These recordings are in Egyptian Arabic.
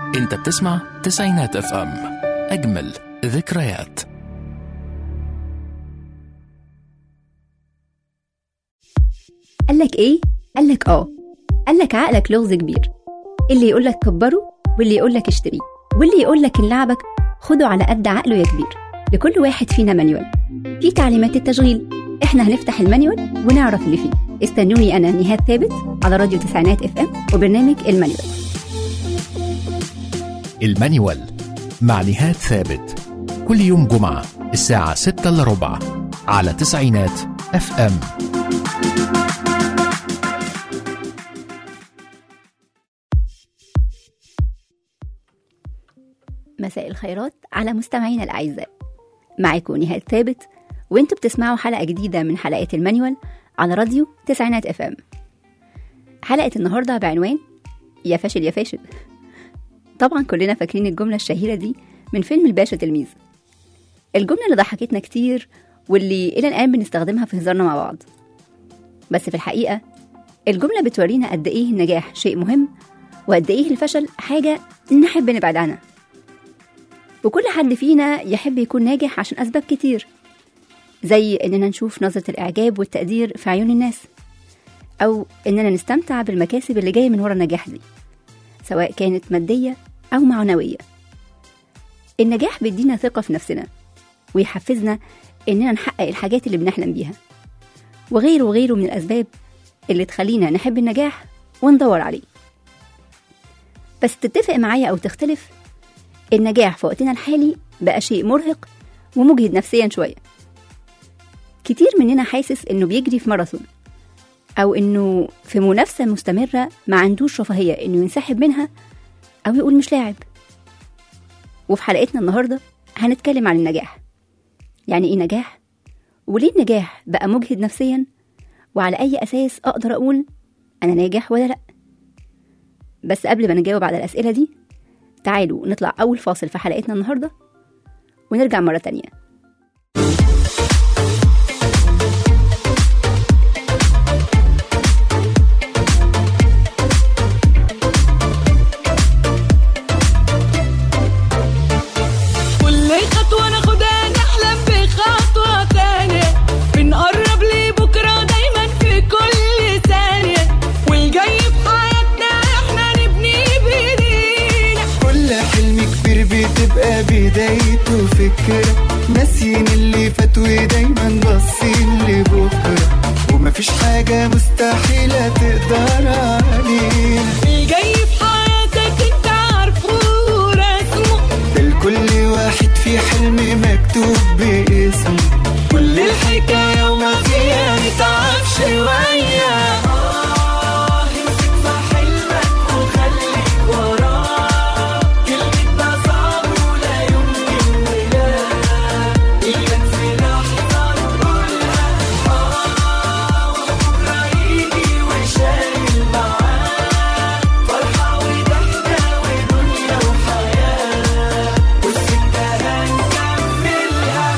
انت بتسمع تسعينات اف ام اجمل ذكريات قالك ايه؟ قالك اه قالك عقلك لغز كبير اللي يقولك كبره واللي يقولك اشتريه واللي يقولك ان لعبك خده على قد عقله يا كبير لكل واحد فينا مانيوال في تعليمات التشغيل احنا هنفتح المانيوال ونعرف اللي فيه استنوني انا نهاد ثابت على راديو تسعينات اف ام وبرنامج المانيوال المانيوال مع نهاد ثابت كل يوم جمعة الساعة 6 إلا ربع على تسعينات اف ام مساء الخيرات على مستمعينا الأعزاء معاكم نهاد ثابت وانتوا بتسمعوا حلقة جديدة من حلقات المانيوال على راديو تسعينات اف ام حلقة النهاردة بعنوان يا فاشل يا فاشل طبعا كلنا فاكرين الجملة الشهيرة دي من فيلم الباشا تلميذ الجملة اللي ضحكتنا كتير واللي إلى الآن بنستخدمها في هزارنا مع بعض بس في الحقيقة الجملة بتورينا قد إيه النجاح شيء مهم وقد إيه الفشل حاجة نحب نبعد عنها وكل حد فينا يحب يكون ناجح عشان أسباب كتير زي إننا نشوف نظرة الإعجاب والتقدير في عيون الناس أو إننا نستمتع بالمكاسب اللي جاية من ورا النجاح دي سواء كانت مادية أو معنوية النجاح بيدينا ثقة في نفسنا ويحفزنا إننا نحقق الحاجات اللي بنحلم بيها وغيره وغيره من الأسباب اللي تخلينا نحب النجاح وندور عليه بس تتفق معايا أو تختلف النجاح في وقتنا الحالي بقى شيء مرهق ومجهد نفسيا شوية كتير مننا حاسس إنه بيجري في ماراثون أو إنه في منافسة مستمرة ما عندوش رفاهية إنه ينسحب منها أو يقول مش لاعب وفي حلقتنا النهاردة هنتكلم عن النجاح يعني إيه نجاح؟ وليه النجاح بقى مجهد نفسيا؟ وعلى أي أساس أقدر أقول أنا ناجح ولا لأ؟ بس قبل ما نجاوب على الأسئلة دي تعالوا نطلع أول فاصل في حلقتنا النهاردة ونرجع مرة تانية كل خطوة ناخدها نحلم بخطوة تانية بنقرب لبكرة دايما في كل ثانية والجاي في حياتنا احنا نبني بايدينا كل حلم كبير بتبقى بدايته فكرة ناسيين اللي فات ودايما باصين لبكرة ومفيش حاجة مستحيلة تقدر علينا الجاي في حياتك انت عارفه ورسمه ده لكل واحد في حلم مكتوب باسمه كل الحكاية وما فيها نتعب شوية آه، امسك في حلمك وخليك وراه كلمتنا صعب ولا يمكن ولا إياك في لحظة نقولها آه وبكرة يجي وشايل معاه فرحة وضحكة ودنيا وحياة والسكة هنكملها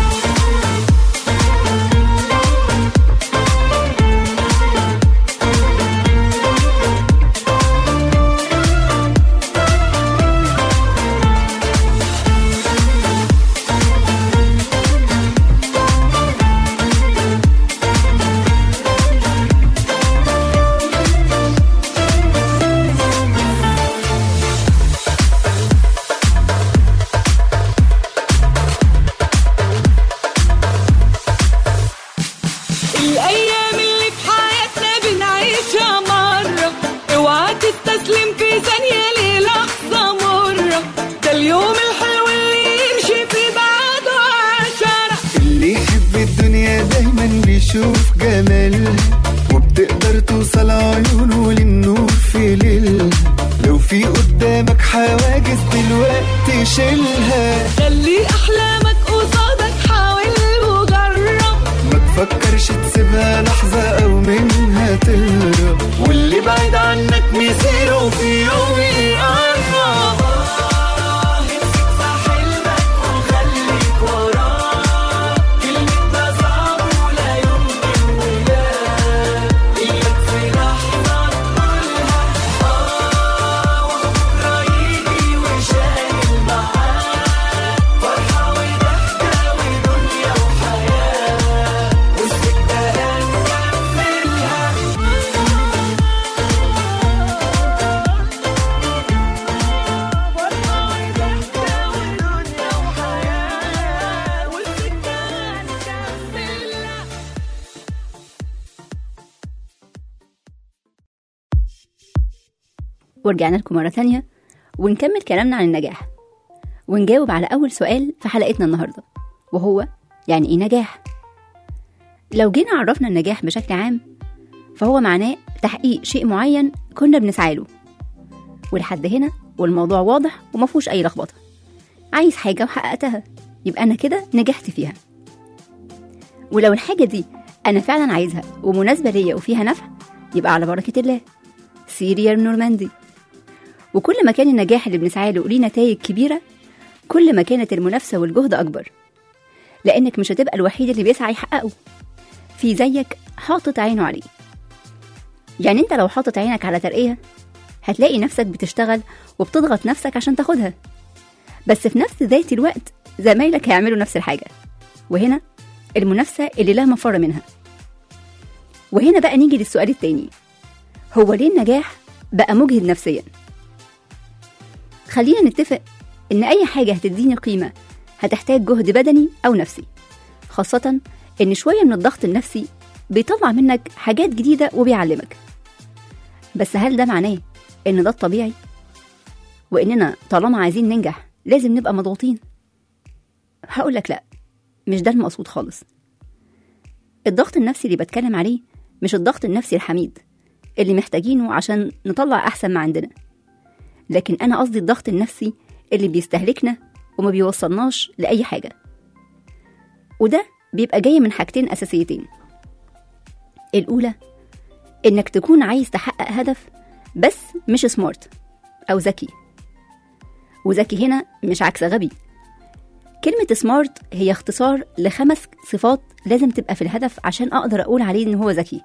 الأيام اللي في حياتنا بنعيشها مرة اوعى تستسلم في ثانية للحظة مرة ده اليوم الحلو اللي يمشي في بعده عشرة اللي يحب الدنيا دايما بيشوف جمالها وبتقدر توصل عيونه للنور في ليلها لو في قدامك حواجز دلوقتي شيلها خلي أحلامك قصادك حاول وجرب ما تفكرش تسيبها لحظة أو منها تهرب واللي بعيد عنك مصيره في يوم يقرب امسك في حلمك وخليك وراه كلمتنا صعب ولا يمكن ولا إياك في لحظة تقولها آه وبكرة يجي ورجعنا لكم مرة تانية ونكمل كلامنا عن النجاح ونجاوب على أول سؤال في حلقتنا النهاردة وهو يعني إيه نجاح؟ لو جينا عرفنا النجاح بشكل عام فهو معناه تحقيق شيء معين كنا بنسعى له ولحد هنا والموضوع واضح ومفهوش أي لخبطة عايز حاجة وحققتها يبقى أنا كده نجحت فيها ولو الحاجة دي أنا فعلا عايزها ومناسبة ليا وفيها نفع يبقى على بركة الله سيريال نورماندي وكل ما كان النجاح اللي بنسعى له ليه نتائج كبيرة كل ما كانت المنافسة والجهد أكبر لأنك مش هتبقى الوحيد اللي بيسعى يحققه في زيك حاطط عينه عليه يعني انت لو حاطط عينك على ترقية هتلاقي نفسك بتشتغل وبتضغط نفسك عشان تاخدها بس في نفس ذات الوقت زمايلك هيعملوا نفس الحاجة وهنا المنافسة اللي لا مفر منها وهنا بقى نيجي للسؤال التاني هو ليه النجاح بقى مجهد نفسيا خلينا نتفق ان اي حاجة هتديني قيمة هتحتاج جهد بدني او نفسي خاصة ان شوية من الضغط النفسي بيطلع منك حاجات جديدة وبيعلمك بس هل ده معناه ان ده الطبيعي واننا طالما عايزين ننجح لازم نبقى مضغوطين هقولك لا مش ده المقصود خالص الضغط النفسي اللي بتكلم عليه مش الضغط النفسي الحميد اللي محتاجينه عشان نطلع أحسن ما عندنا لكن أنا قصدي الضغط النفسي اللي بيستهلكنا وما بيوصلناش لأي حاجة وده بيبقى جاي من حاجتين أساسيتين الأولى إنك تكون عايز تحقق هدف بس مش سمارت أو ذكي وذكي هنا مش عكس غبي كلمة سمارت هي اختصار لخمس صفات لازم تبقى في الهدف عشان أقدر أقول عليه إن هو ذكي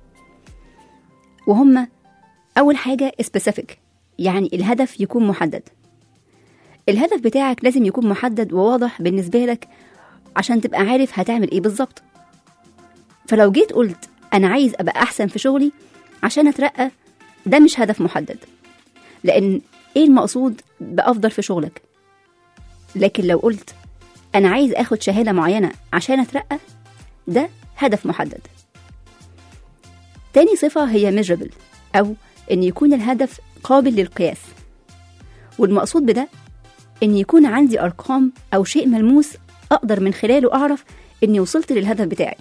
وهما أول حاجة specific يعني الهدف يكون محدد الهدف بتاعك لازم يكون محدد وواضح بالنسبة لك عشان تبقى عارف هتعمل إيه بالظبط فلو جيت قلت أنا عايز أبقى أحسن في شغلي عشان أترقى ده مش هدف محدد لأن إيه المقصود بأفضل في شغلك لكن لو قلت أنا عايز آخد شهادة معينة عشان أترقى ده هدف محدد تاني صفة هي measurable أو إن يكون الهدف قابل للقياس والمقصود بده إن يكون عندي أرقام أو شيء ملموس أقدر من خلاله أعرف إني وصلت للهدف بتاعي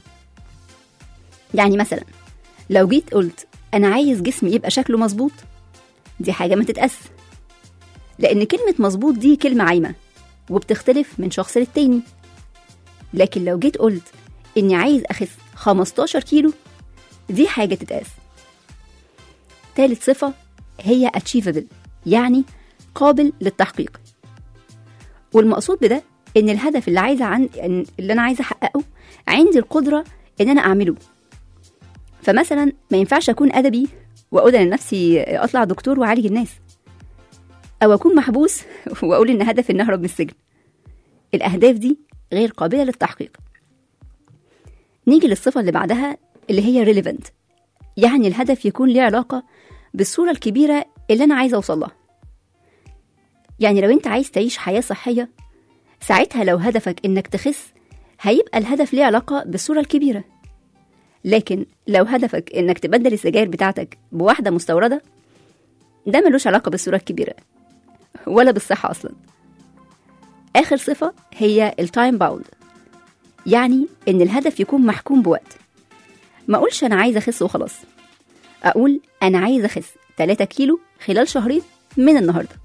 يعني مثلا لو جيت قلت أنا عايز جسمي يبقى شكله مظبوط دي حاجة ما تتقاس لأن كلمة مظبوط دي كلمة عايمة وبتختلف من شخص للتاني لكن لو جيت قلت إني عايز أخس 15 كيلو دي حاجة تتقاس تالت صفة هي achievable يعني قابل للتحقيق والمقصود بده إن الهدف اللي عايزة عن اللي أنا عايزة أحققه عندي القدرة إن أنا أعمله فمثلا ما ينفعش أكون أدبي وأقول لنفسي أطلع دكتور وأعالج الناس أو أكون محبوس وأقول إن هدفي إن أهرب من السجن الأهداف دي غير قابلة للتحقيق نيجي للصفة اللي بعدها اللي هي relevant يعني الهدف يكون ليه علاقة بالصورة الكبيرة اللي أنا عايزة أوصل لها يعني لو أنت عايز تعيش حياة صحية ساعتها لو هدفك إنك تخس هيبقى الهدف ليه علاقة بالصورة الكبيرة لكن لو هدفك إنك تبدل السجاير بتاعتك بواحدة مستوردة ده ملوش علاقة بالصورة الكبيرة ولا بالصحة أصلا آخر صفة هي التايم باوند يعني إن الهدف يكون محكوم بوقت ما أقولش أنا عايزة أخس وخلاص أقول أنا عايزة أخس 3 كيلو خلال شهرين من النهاردة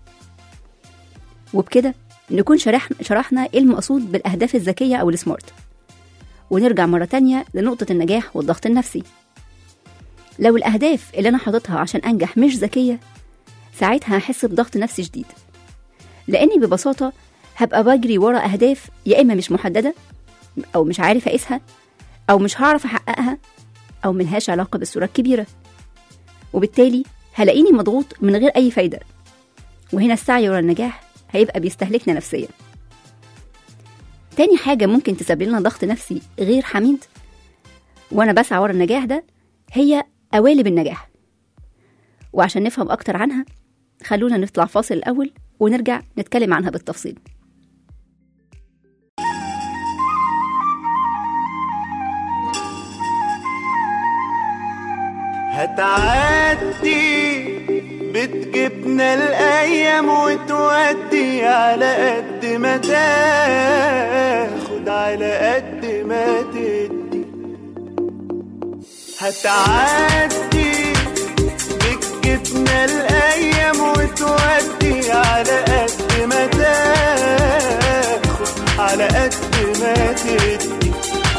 وبكده نكون شرحنا, شرحنا إيه المقصود بالأهداف الذكية أو السمارت ونرجع مرة تانية لنقطة النجاح والضغط النفسي لو الأهداف اللي أنا حاططها عشان أنجح مش ذكية ساعتها هحس بضغط نفسي شديد لأني ببساطة هبقى بجري ورا أهداف يا إما مش محددة أو مش عارف أقيسها أو مش هعرف أحققها أو ملهاش علاقة بالصورة الكبيرة وبالتالي هلاقيني مضغوط من غير أي فايدة وهنا السعي ورا النجاح هيبقى بيستهلكنا نفسيا تاني حاجة ممكن تسبب لنا ضغط نفسي غير حميد وأنا بسعى ورا النجاح ده هي قوالب النجاح وعشان نفهم أكتر عنها خلونا نطلع فاصل الأول ونرجع نتكلم عنها بالتفصيل هتعدي بتجيبنا الايام وتودي على قد ما تاخد على قد ما تدي هتعدي بتجيبنا الايام وتودي على قد ما تاخد على قد ما تدي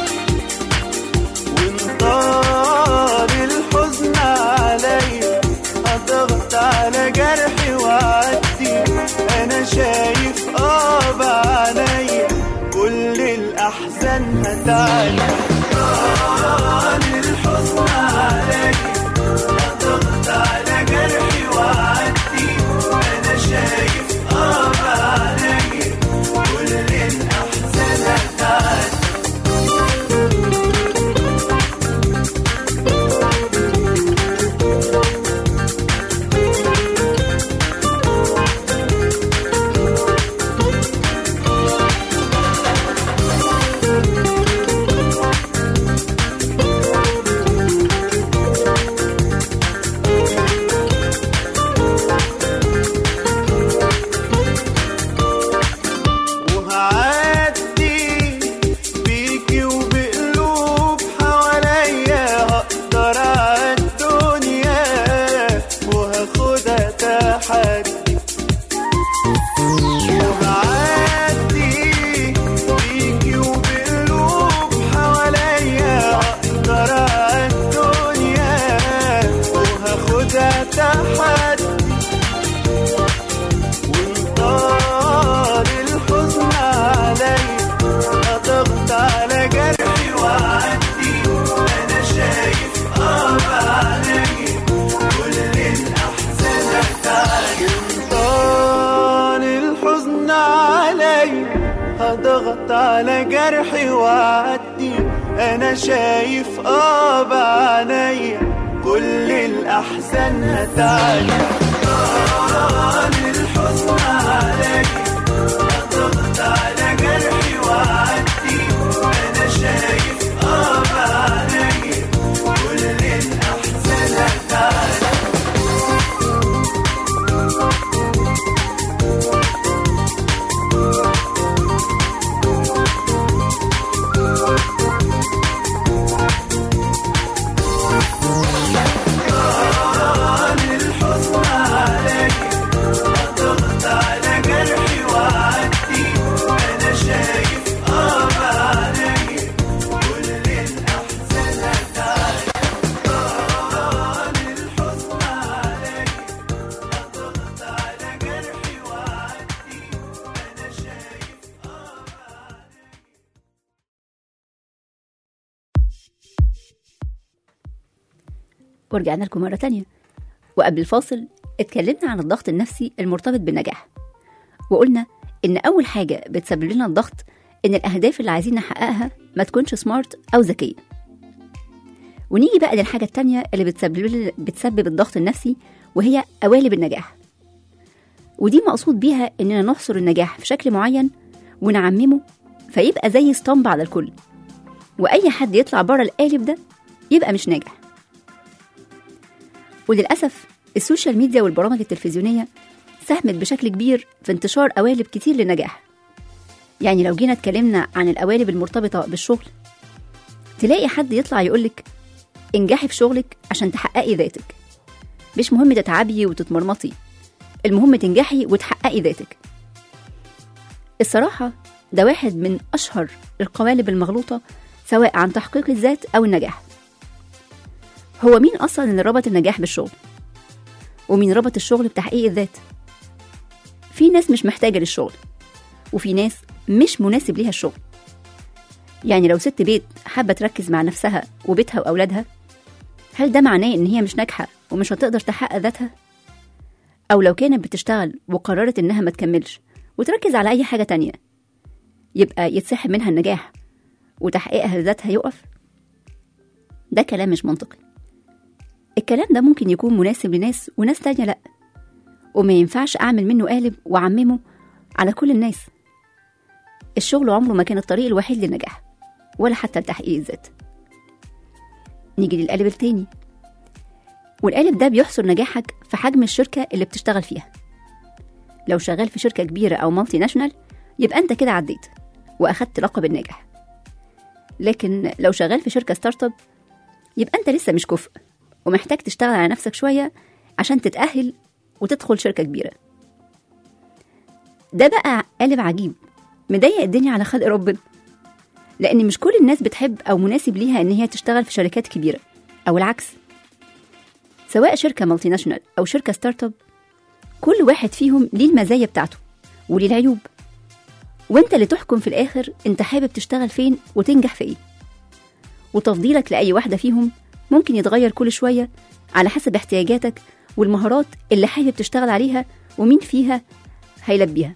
وانطال الحزن عليا هضغط على جرحي وعدي انا شايف اه بعينيا كل الاحزان هتعدي انطال الحزن عليا هضغط على جرحي وعدي انا شايف اه بعينيا كل الاحزان هتعدي وهعدي بيكي وبقلوب حواليا هقدر عالدنيا وهاخدها تحدي وهعدي بيكي وبقلوب حواليا هقدر عالدنيا وهاخدها تحدي وانطال الحزن علي هضغط على جرحي وعدي انا شايف اه بعيني كل الاحزان هتعدي وانطال الحزن علي هضغط على جرحي وعدي انا شايف اه بعيني كل الاحزان هتعدي طال الحزن عليك هضغط على جرحي وعدي انا شايف اه بعيني كل الاحزان هتعدي طال الحزن عليك هضغط على جرحي وعدي انا شايف اه بعيني كل الاحزان هتعدي طال الحزن عليك هضغط على جرحي وعدي انا شايف اه بعيني ورجعنا لكم مرة تانية وقبل الفاصل اتكلمنا عن الضغط النفسي المرتبط بالنجاح وقلنا إن أول حاجة بتسبب لنا الضغط إن الأهداف اللي عايزين نحققها ما تكونش سمارت أو ذكية ونيجي بقى للحاجة التانية اللي بتسبب, بتسبب الضغط النفسي وهي قوالب النجاح ودي مقصود بيها إننا نحصر النجاح في شكل معين ونعممه فيبقى زي اسطمبة على الكل وأي حد يطلع بره القالب ده يبقى مش ناجح وللأسف السوشيال ميديا والبرامج التلفزيونية ساهمت بشكل كبير في انتشار قوالب كتير للنجاح يعني لو جينا اتكلمنا عن القوالب المرتبطة بالشغل تلاقي حد يطلع يقولك انجحي في شغلك عشان تحققي ذاتك مش مهم تتعبي وتتمرمطي المهم تنجحي وتحققي ذاتك الصراحة ده واحد من أشهر القوالب المغلوطة سواء عن تحقيق الذات أو النجاح هو مين أصلا اللي ربط النجاح بالشغل ومين ربط الشغل بتحقيق الذات في ناس مش محتاجة للشغل وفي ناس مش مناسب ليها الشغل يعني لو ست بيت حابة تركز مع نفسها وبيتها وأولادها هل ده معناه إن هي مش ناجحة ومش هتقدر تحقق ذاتها؟ أو لو كانت بتشتغل وقررت إنها ما تكملش وتركز على أي حاجة تانية يبقى يتسحب منها النجاح وتحقيقها لذاتها يقف؟ ده كلام مش منطقي الكلام ده ممكن يكون مناسب لناس وناس تانية لأ وما ينفعش أعمل منه قالب وأعممه على كل الناس الشغل عمره ما كان الطريق الوحيد للنجاح ولا حتى لتحقيق الذات نيجي للقالب التاني والقالب ده بيحصر نجاحك في حجم الشركة اللي بتشتغل فيها لو شغال في شركة كبيرة أو مالتي ناشونال يبقى أنت كده عديت وأخدت لقب الناجح لكن لو شغال في شركة ستارت اب يبقى أنت لسه مش كفء ومحتاج تشتغل على نفسك شوية عشان تتأهل وتدخل شركة كبيرة ده بقى قالب عجيب مضايق الدنيا على خلق ربنا لأن مش كل الناس بتحب أو مناسب ليها إن هي تشتغل في شركات كبيرة أو العكس سواء شركة مالتي ناشونال أو شركة ستارت اب كل واحد فيهم ليه المزايا بتاعته وليه العيوب وانت اللي تحكم في الآخر انت حابب تشتغل فين وتنجح في ايه وتفضيلك لأي واحدة فيهم ممكن يتغير كل شوية على حسب احتياجاتك والمهارات اللي حابب تشتغل عليها ومين فيها هيلبيها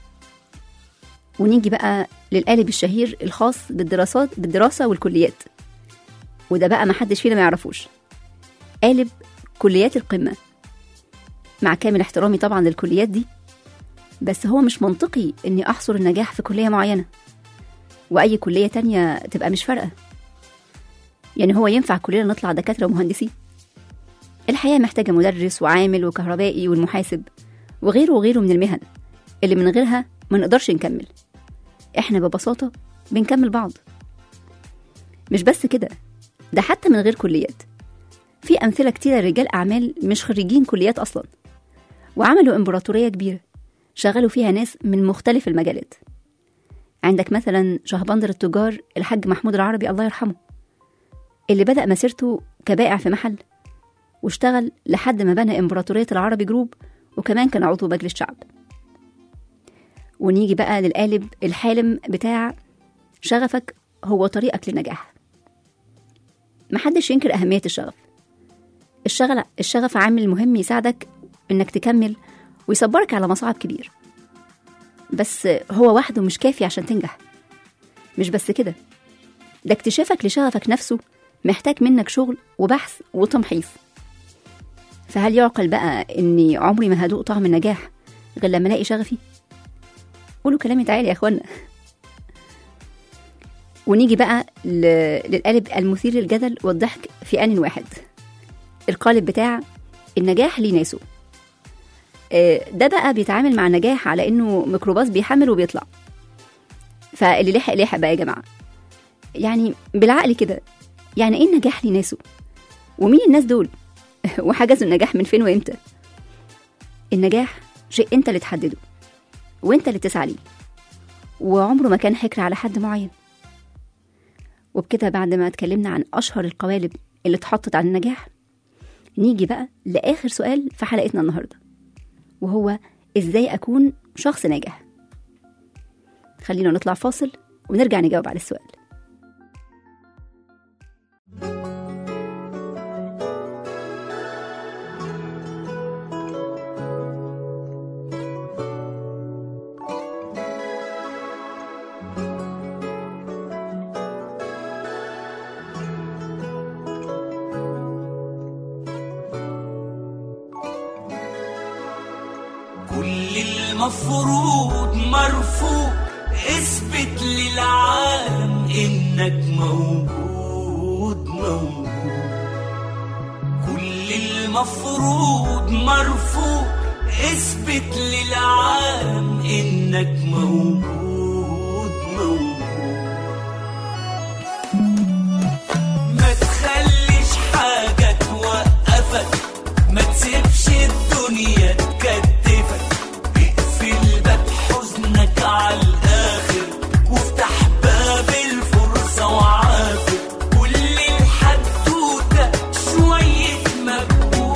ونيجي بقى للقالب الشهير الخاص بالدراسات بالدراسة والكليات وده بقى محدش فينا ما يعرفوش قالب كليات القمة مع كامل احترامي طبعا للكليات دي بس هو مش منطقي اني احصر النجاح في كلية معينة واي كلية تانية تبقى مش فارقة يعني هو ينفع كلنا نطلع دكاترة ومهندسين الحياة محتاجة مدرس وعامل وكهربائي والمحاسب وغيره وغيره من المهن اللي من غيرها ما نقدرش نكمل احنا ببساطة بنكمل بعض مش بس كده ده حتى من غير كليات في أمثلة كتيرة رجال أعمال مش خريجين كليات أصلا وعملوا إمبراطورية كبيرة شغلوا فيها ناس من مختلف المجالات عندك مثلا شهبندر التجار الحاج محمود العربي الله يرحمه اللي بدأ مسيرته كبائع في محل واشتغل لحد ما بنى إمبراطورية العربي جروب وكمان كان عضو مجلس شعب ونيجي بقى للقالب الحالم بتاع شغفك هو طريقك للنجاح محدش ينكر أهمية الشغف الشغل الشغف عامل مهم يساعدك إنك تكمل ويصبرك على مصاعب كبير بس هو وحده مش كافي عشان تنجح مش بس كده ده اكتشافك لشغفك نفسه محتاج منك شغل وبحث وتمحيص فهل يعقل بقى إني عمري ما هدوق طعم النجاح غير لما ألاقي شغفي؟ قولوا كلامي تعالي يا إخوانا ونيجي بقى ل- للقالب المثير للجدل والضحك في آن واحد القالب بتاع النجاح ليه ناسه آه، ده بقى بيتعامل مع النجاح على انه ميكروباص بيحمل وبيطلع فاللي لحق لحق بقى يا جماعه يعني بالعقل كده يعني ايه النجاح ليه ناسه ومين الناس دول وحجزوا النجاح من فين وامتى النجاح شيء انت اللي تحدده وانت اللي تسعى ليه وعمره ما كان حكر على حد معين وبكده بعد ما اتكلمنا عن اشهر القوالب اللي اتحطت على النجاح نيجي بقى لاخر سؤال في حلقتنا النهارده وهو ازاي اكون شخص ناجح خلينا نطلع فاصل ونرجع نجاوب على السؤال كل المفروض مرفوض اثبت للعالم انك موجود موجود كل المفروض مرفوض اثبت للعالم انك موجود موجود ما تخليش حاجة توقفك ما تسيبش الدنيا تكتفك اقفل باب حزنك على الآخر وافتح باب الفرصة وعافر كل الحدوتة شوية مجهود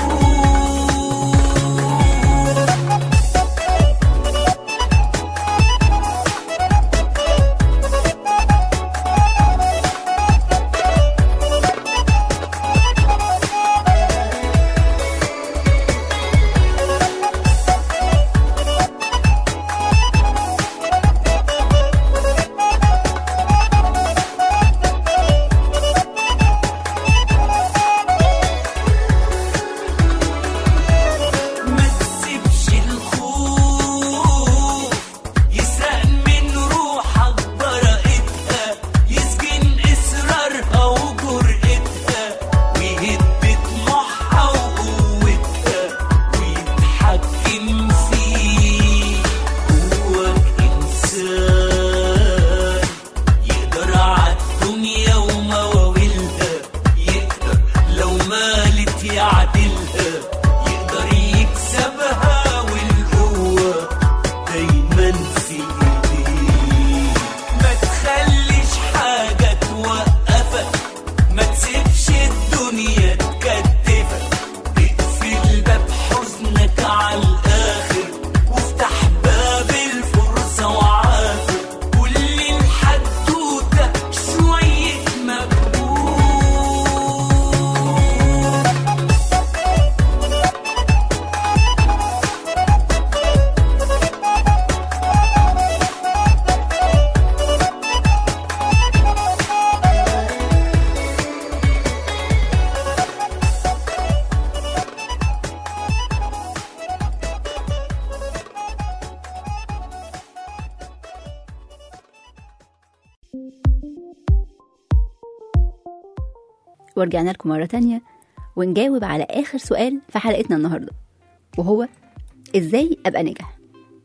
ورجعنا لكم مرة تانية ونجاوب على آخر سؤال في حلقتنا النهاردة وهو إزاي أبقى ناجح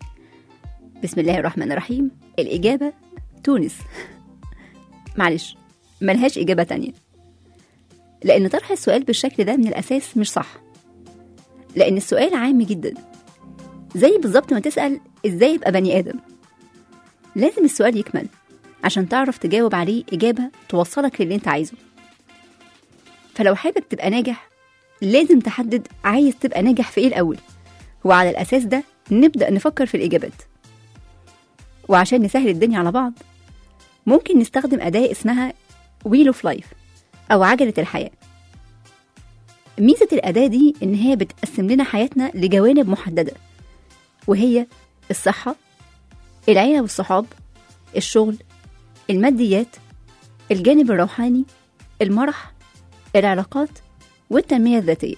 بسم الله الرحمن الرحيم الإجابة تونس معلش ملهاش إجابة تانية لأن طرح السؤال بالشكل ده من الأساس مش صح لأن السؤال عام جدا زي بالظبط ما تسأل إزاي أبقى بني آدم لازم السؤال يكمل عشان تعرف تجاوب عليه إجابة توصلك للي أنت عايزه فلو حابب تبقى ناجح لازم تحدد عايز تبقى ناجح في إيه الأول وعلى الأساس ده نبدأ نفكر في الإجابات وعشان نسهل الدنيا على بعض ممكن نستخدم أداة اسمها ويل اوف لايف أو عجلة الحياة ميزة الأداة دي إن هي بتقسم لنا حياتنا لجوانب محددة وهي الصحة العيلة والصحاب الشغل الماديات الجانب الروحاني المرح العلاقات والتنمية الذاتية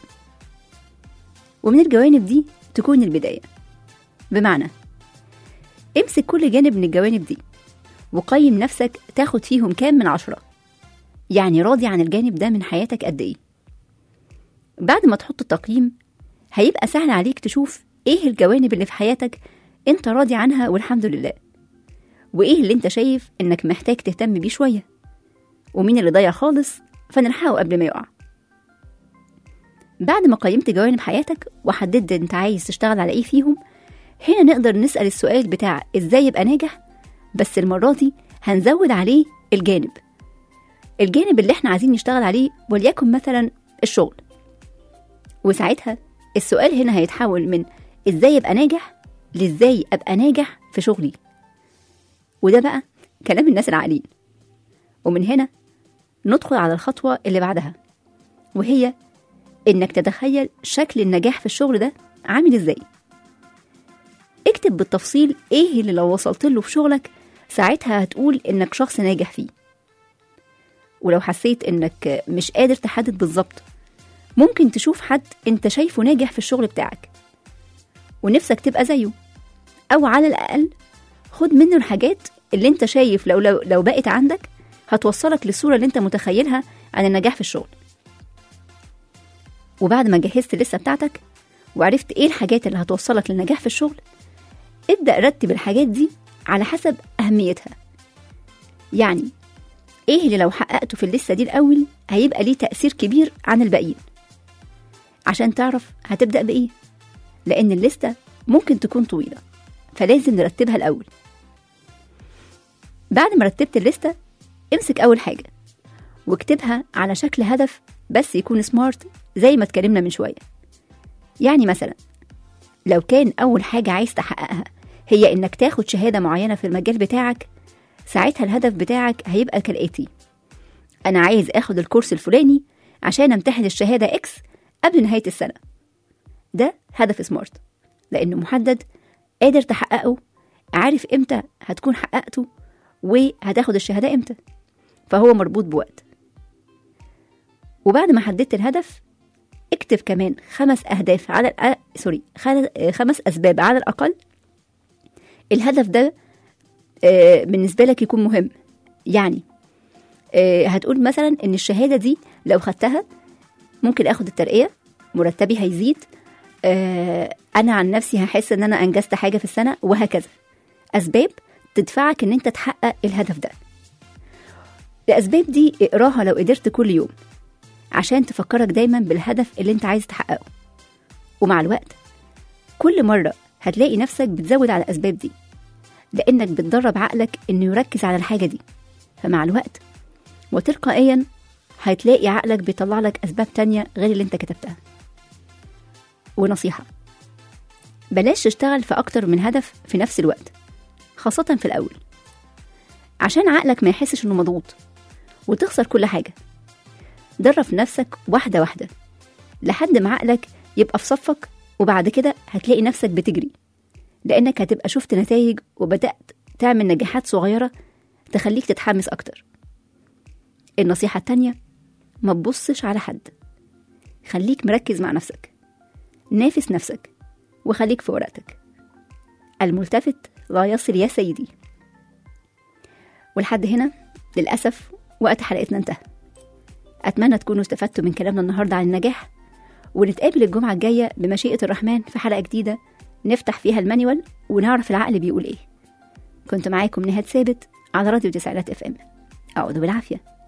ومن الجوانب دي تكون البداية بمعنى امسك كل جانب من الجوانب دي وقيم نفسك تاخد فيهم كام من عشرة يعني راضي عن الجانب ده من حياتك قد ايه بعد ما تحط التقييم هيبقى سهل عليك تشوف ايه الجوانب اللي في حياتك انت راضي عنها والحمد لله وايه اللي انت شايف انك محتاج تهتم بيه شوية ومين اللي ضايع خالص فنلحقه قبل ما يقع بعد ما قيمت جوانب حياتك وحددت انت عايز تشتغل على ايه فيهم هنا نقدر نسأل السؤال بتاع ازاي يبقى ناجح بس المرة دي هنزود عليه الجانب الجانب اللي احنا عايزين نشتغل عليه وليكن مثلا الشغل وساعتها السؤال هنا هيتحول من ازاي ابقى ناجح لازاي ابقى ناجح في شغلي وده بقى كلام الناس العاقلين ومن هنا ندخل على الخطوة اللي بعدها وهي إنك تتخيل شكل النجاح في الشغل ده عامل إزاي اكتب بالتفصيل إيه اللي لو وصلت له في شغلك ساعتها هتقول إنك شخص ناجح فيه ولو حسيت إنك مش قادر تحدد بالظبط ممكن تشوف حد أنت شايفه ناجح في الشغل بتاعك ونفسك تبقى زيه أو على الأقل خد منه الحاجات اللي انت شايف لو لو, لو بقت عندك هتوصلك للصورة اللي انت متخيلها عن النجاح في الشغل وبعد ما جهزت الليستة بتاعتك وعرفت ايه الحاجات اللي هتوصلك للنجاح في الشغل ابدأ رتب الحاجات دي على حسب أهميتها يعني ايه اللي لو حققته في الليستة دي الأول هيبقى ليه تأثير كبير عن الباقيين عشان تعرف هتبدأ بإيه لأن الليستة ممكن تكون طويلة فلازم نرتبها الأول بعد ما رتبت الليستة امسك أول حاجة واكتبها على شكل هدف بس يكون سمارت زي ما اتكلمنا من شوية يعني مثلا لو كان أول حاجة عايز تحققها هي إنك تاخد شهادة معينة في المجال بتاعك ساعتها الهدف بتاعك هيبقى كالآتي أنا عايز آخد الكورس الفلاني عشان أمتحن الشهادة إكس قبل نهاية السنة ده هدف سمارت لأنه محدد قادر تحققه عارف إمتى هتكون حققته وهتاخد الشهادة إمتى فهو مربوط بوقت وبعد ما حددت الهدف اكتب كمان خمس أهداف على الأ... سوري خل- خمس أسباب على الأقل الهدف ده آه، بالنسبة لك يكون مهم يعني آه، هتقول مثلا إن الشهادة دي لو خدتها ممكن آخد الترقية مرتبي هيزيد آه، أنا عن نفسي هحس إن أنا أنجزت حاجة في السنة وهكذا أسباب تدفعك إن أنت تحقق الهدف ده الأسباب دي اقراها لو قدرت كل يوم عشان تفكرك دايما بالهدف اللي انت عايز تحققه ومع الوقت كل مرة هتلاقي نفسك بتزود على الأسباب دي لأنك بتدرب عقلك إنه يركز على الحاجة دي فمع الوقت وتلقائيا هتلاقي عقلك بيطلع لك أسباب تانية غير اللي انت كتبتها ونصيحة بلاش تشتغل في أكتر من هدف في نفس الوقت خاصة في الأول عشان عقلك ما يحسش إنه مضغوط وتخسر كل حاجة درب نفسك واحدة واحدة لحد ما عقلك يبقى في صفك وبعد كده هتلاقي نفسك بتجري لأنك هتبقى شفت نتائج وبدأت تعمل نجاحات صغيرة تخليك تتحمس أكتر النصيحة التانية ما تبصش على حد خليك مركز مع نفسك نافس نفسك وخليك في ورقتك الملتفت لا يصل يا سيدي ولحد هنا للأسف وقت حلقتنا انتهى أتمنى تكونوا استفدتوا من كلامنا النهاردة عن النجاح ونتقابل الجمعة الجاية بمشيئة الرحمن في حلقة جديدة نفتح فيها المانيوال ونعرف العقل بيقول إيه كنت معاكم نهاد ثابت على راديو تسعينات اف ام أعوذ بالعافية